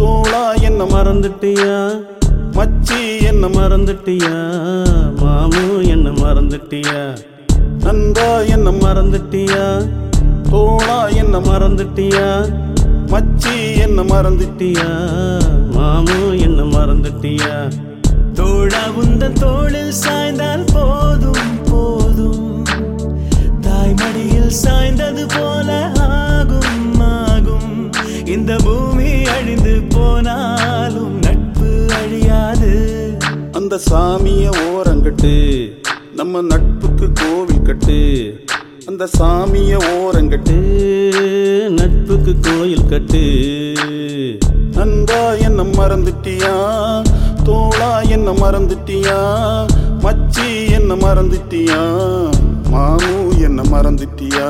தோளா என்ன மறந்துட்டியா மச்சி என்ன மறந்துட்டியா மாமு என்ன மறந்துட்டியா நண்பா என்ன மறந்துட்டியா தோளா என்ன மறந்துட்டியா மச்சி என்ன மறந்துட்டியா மாமு என்ன மறந்துட்டியா தோழா உந்தன் தோளில் சாய்ந்தால் போதும் போதும் தாய்மடியில் சாய்ந்தது போல ஆகும் ஆகும் இந்த பூமி அழிந்து போனாலும் நட்பு அழியாது அந்த சாமிய ஓரங்கட்டு நம்ம நட்புக்கு கோவில் கட்டு அந்த சாமிய ஓரங்கட்டு நட்புக்கு கோயில் கட்டு நண்பா என்ன மறந்துட்டியா தோளா என்ன மறந்துட்டியா மச்சி என்ன மறந்துட்டியா மாமு என்ன மறந்துட்டியா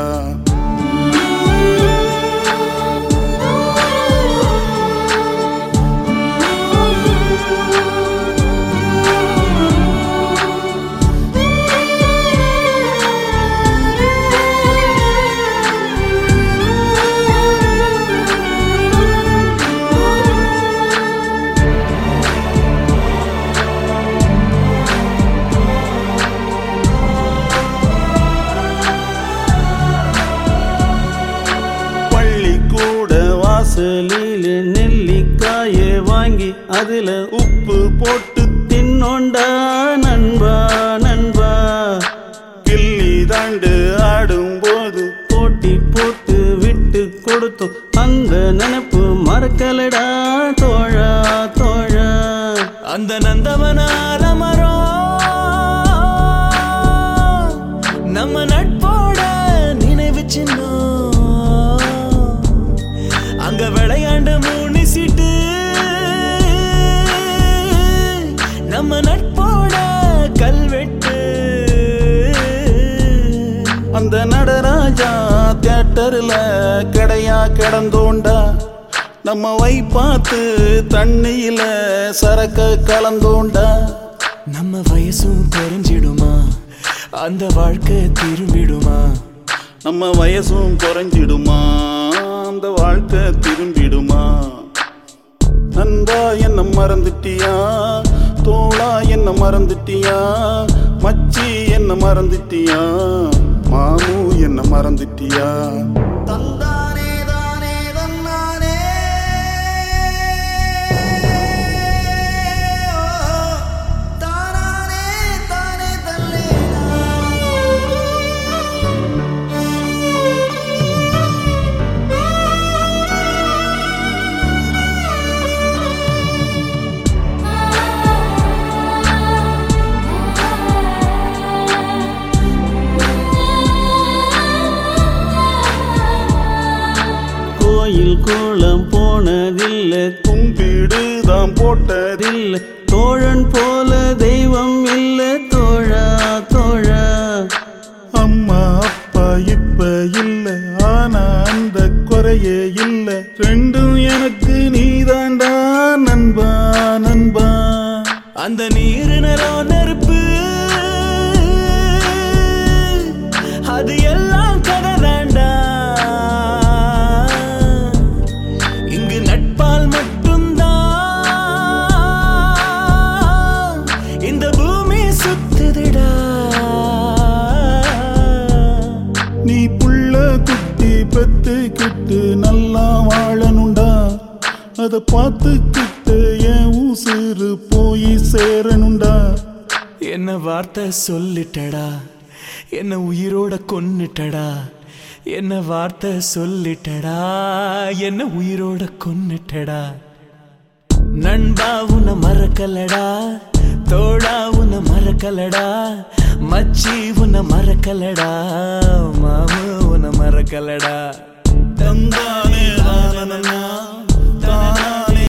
பள்ளிக்கூட வாசலில் நெல்லிக்காயை வாங்கி அதுல உப்பு போட்டு தின்னோண்டா நண்பா நண்பா கில்லி தாண்டு ஆடும்போது போட்டி போட்டு விட்டு கொடுத்தோம் அந்த நினைப்பு மறக்கலடா தோழா தோழா அந்த நந்தவனார மரம் நம்ம நட்போட நினைவு சின்னம் அங்க விளையாண்ட மூணு சீட்டு நம்ம நட்போட கல்வெட்டு அந்த நடராஜா தியேட்டர்ல கடையா கிடந்தோண்டா நம்ம வை பார்த்து தண்ணியில சரக்க கலந்தோண்டா நம்ம வயசும் குறைஞ்சிடுமா அந்த வாழ்க்கை திரும்பிடுமா நம்ம வயசும் குறைஞ்சிடுமா அந்த வாழ்க்கை திரும்பிடுமா நண்பா என்ன மறந்துட்டியா தோளா என்ன மறந்துட்டியா மச்சி என்ன மறந்துட்டியா மாமு என்ன மறந்துட்டியா தந்தானே தானே தன்னானே தானானே தானே தல்லேனா கோயில் கோலம் போனதில்லை கும்பிடு தான் போட்டதில்லை தோழன் போல தெய்வம் இல்லை தோழா தோழா அம்மா அப்பா இப்ப இல்ல ஆனா அந்த குறையே இல்ல ரெண்டும் எனக்கு நீதாண்டா நண்பா நண்பா அந்த நீரு நிலம் நெருப்பு அது எல்லாம் கதை தாண்டா இங்கு நட்பால் மட்டும்தான் இந்த பூமி சுத்துதுடா நீ புள்ள குட்டி பெத்துக்கிட்டு நல்லா வாழணுண்டா அத பார்த்துக்கிட்டு என் உசுறு போய் சேரணுண்டா என்ன வார்த்தை சொல்லிட்டடா என்ன உயிரோட கொன்னுட்டடா என்ன வார்த்தை சொல்லிட்டடா என்ன உயிரோட கொன்னுட்டடா நண்பா உன்னை மறக்கலடா தோழா உன்னை மறக்கலடா மச்சி உன்னை மறக்கலடா மாமு உன்னை மறக்கலடா தந்தானே